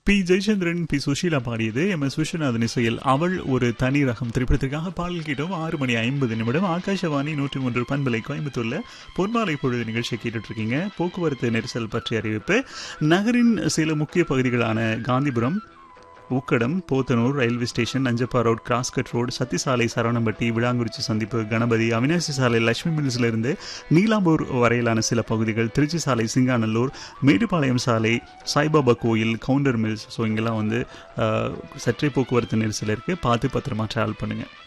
B Jayachandran B Sushila பாடியது M S Viswanathan இசையில் அவள் ஒரு தனி ரகம் திரைப்படத்திற்காக பாடல் கேட்டோம் ஆறு மணி ஐம்பது நிமிடம் ஆகாஷவாணி நூற்றி மூன்று பண்பலை கோயம்புத்தூர்ல பொன்மாலை பொழுது நிகழ்ச்சியை கேட்டுட்டு இருக்கீங்க போக்குவரத்து நெரிசல் பற்றிய அறிவிப்பு நகரின் சில முக்கிய பகுதிகளான Gandhipuram Ukkadam Podanur railway station Nanjappa road crosscut road சத்திசாலை சரவணம்பட்டி விளாங்குறிச்சி சந்திப்பு கணபதி அவினாசி சாலை லட்சுமி மில்ஸ்ல இருந்து நீலாம்பூர் வரையிலான சில பகுதிகள் திருச்சி சாலை சிங்காநல்லூர் மேட்டுப்பாளையம் சாலை சாய்பாபா கோயில் கவுண்டர் மில்ஸ் ஸோ இங்கெல்லாம் வந்து அஹ், சற்றே போக்குவரத்து நெரிசல் இருக்குது பார்த்து பத்திரமா ட்ராவல் பண்ணுங்கள்